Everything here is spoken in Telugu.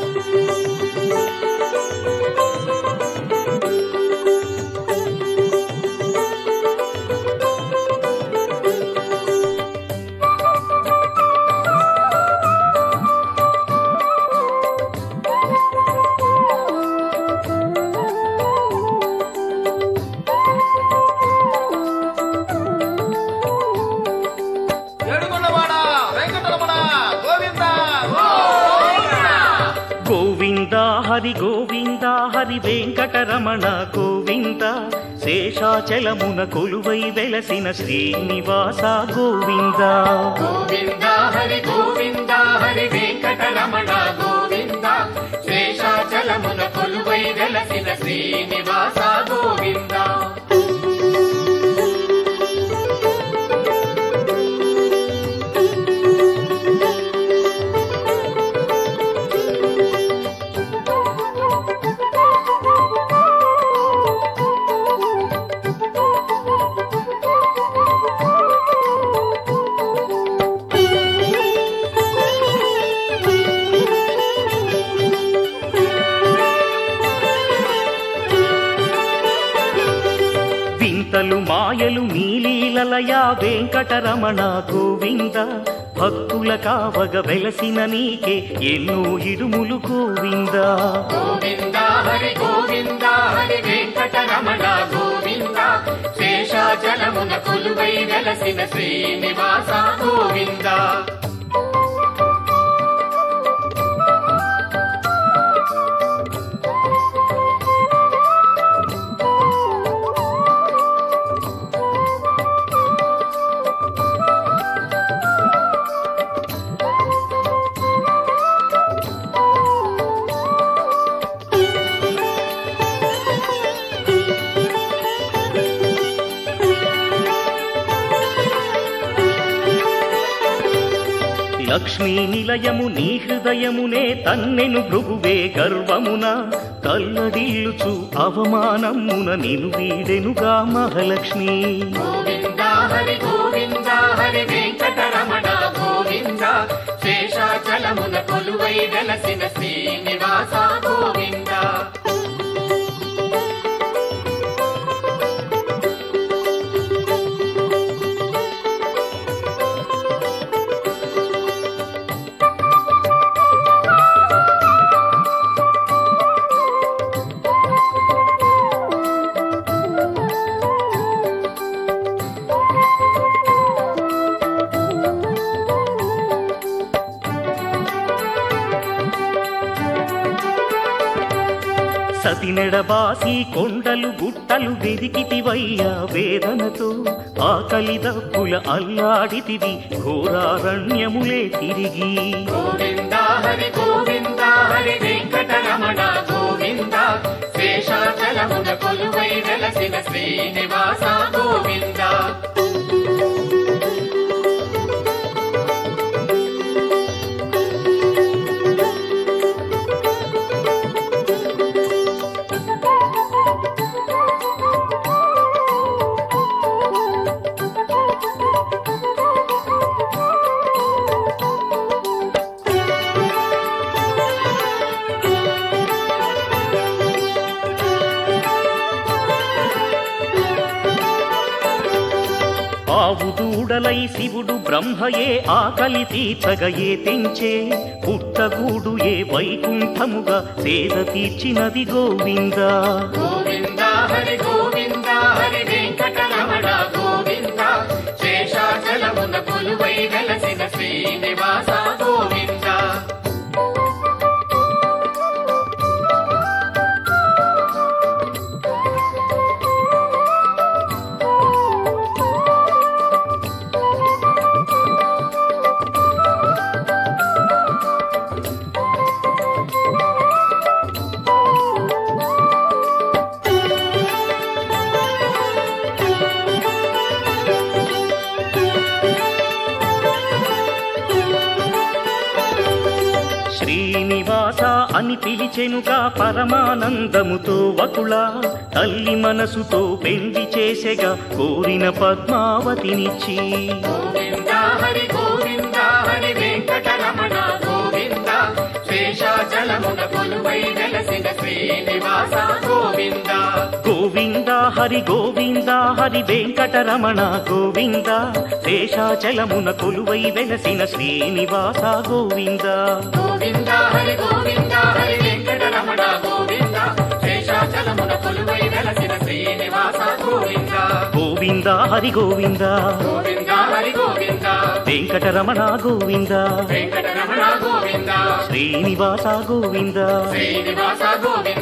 ఏడుకొండవాడ వెంకటరమణ గోవింద గోవింద హరి గోవింద హరి వెంకటరమణ గోవింద శేషాచలమున కొలువై వెలసిన శ్రీనివాస గోవింద గోవింద హరి గోవింద హరి వెంకటరమణ గోవింద శేషాచలమున కొలువై వెలసిన శ్రీనివాస గోవింద వింతలు మాయలు నీలీలలయా వెంకటరమణ గోవింద భక్తుల కావగ వెలసిన నీకే ఎన్నో ఇడుములు గోవింద గోవింద హరి గోవింద హరి వెంకటరమణ గోవింద శేషాచలమున కొలువై వెలసిన శ్రీనివాస గోవింద లక్ష్మీ నిలయము నీ హృదయమునే తన్నెను భృగువే గర్వమున కల్లడిల్లుచు అవమానమున నిను వీడెనుగా మహాలక్ష్మి గోవింద హరి గోవింద హరి వెంకటరమణ గోవింద శేషాచలమున కొలువై వెలసిన శ్రీనివాస గోవింద సతినెడబాసి కొండలు గుట్టలు వెదికితివయ్యా వేదనతో ఆకలి దప్పుల అల్లాడితివి ఘోరారణ్యములే తిరిగి గోవింద హరి గోవింద హరి వెంకటరమణ గోవింద శేషాచలమున కొలువై వెలసిన శ్రీనివాస గోవింద ఆవు దూడలై శివుడు బ్రహ్మయే ఆకలి తీర్చగయే తెంచే పుట్టగూడు ఏ వైకుంఠముగా సేద తీర్చినది గోవింద గోవింద హరి గోవింద హరి వెంకటరమణ గోవింద శేషాచలమున కొలువై వెలసిన శ్రీనివాస గోవింద శ్రీనివాస అని పిలిచెనుగా పరమానందముతో వకుళ తల్లి మనసుతో పెండి చేసెగా కోరిన పద్మావతినిచ్చి గోవింద హరి గోవింద హరి వెంకటరమణ గోవింద శేషాచల శేషాచలమున కొలువై వెలసిన శ్రీనివాస గోవింద గోవింద హరి గోవింద హరి వెంకటరమణ గోవింద శేషాచలమున కొలువై వెలసిన శ్రీనివాస గోవింద గోవింద హరి గోవింద హరి వెంకటరమణ గోవింద శేషాచలమున కొలువై వెలసిన శ్రీనివాస గోవింద గోవింద హరి గోవింద గోవింద హరి గోవింద వెంకటరమణ గోవింద వెంకటరమణ గోవింద శ్రీనివాస గోవింద శ్రీనివాస గోవింద